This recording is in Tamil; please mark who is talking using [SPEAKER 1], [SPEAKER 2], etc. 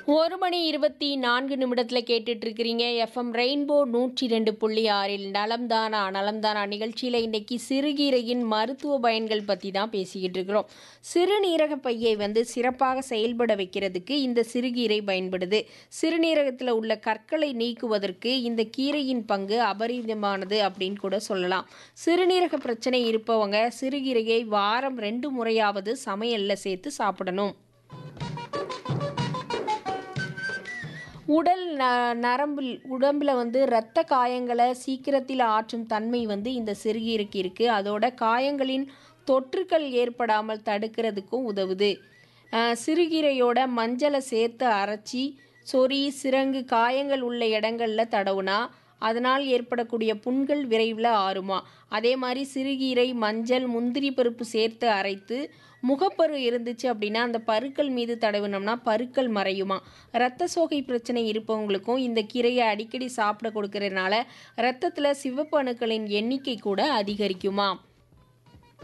[SPEAKER 1] ஒரு மணி இருபத்தி நான்கு நிமிடத்தில் கேட்டுட்டு இருக்கிறீங்க எஃப்எம் ரெயின்போ நூற்றி ரெண்டு புள்ளி ஆறில் நலம்தானா நலம்தானா நிகழ்ச்சியில் இன்னைக்கு சிறுகீரையின் மருத்துவ பயன்கள் பற்றி தான் பேசிக்கிட்டு இருக்கிறோம் சிறுநீரக பையை வந்து சிறப்பாக செயல்பட வைக்கிறதுக்கு இந்த சிறுகீரை பயன்படுது சிறுநீரகத்தில் உள்ள கற்களை நீக்குவதற்கு இந்த கீரையின் பங்கு அபரிதமானது அப்படின்னு கூட சொல்லலாம் சிறுநீரக பிரச்சனை இருப்பவங்க சிறுகீரையை வாரம் ரெண்டு முறையாவது சமையலில் சேர்த்து சாப்பிடணும் உடல் ந நரம்பில் உடம்பில் வந்து இரத்த காயங்களை சீக்கிரத்தில் ஆற்றும் தன்மை வந்து இந்த சிறுகீரைக்கு இருக்குது அதோட காயங்களின் தொற்றுக்கள் ஏற்படாமல் தடுக்கிறதுக்கும் உதவுது அஹ் சிறுகீரையோட மஞ்சளை சேர்த்து அரைச்சி சொறி சிரங்கு காயங்கள் உள்ள இடங்களில் தடவுனா அதனால் ஏற்படக்கூடிய புண்கள் விரைவில் ஆறுமா அதே மாதிரி சிறுகீரை மஞ்சள் முந்திரி பருப்பு சேர்த்து அரைத்து முகப்பரு இருந்துச்சு அப்படின்னா அந்த பருக்கள் மீது தடவினோம்னா பருக்கள் மறையுமா இரத்த சோகை பிரச்சனை இருப்பவங்களுக்கும் இந்த கீரையை அடிக்கடி சாப்பிட கொடுக்கறதுனால இரத்தத்தில் சிவப்பு அணுக்களின் எண்ணிக்கை கூட அதிகரிக்குமா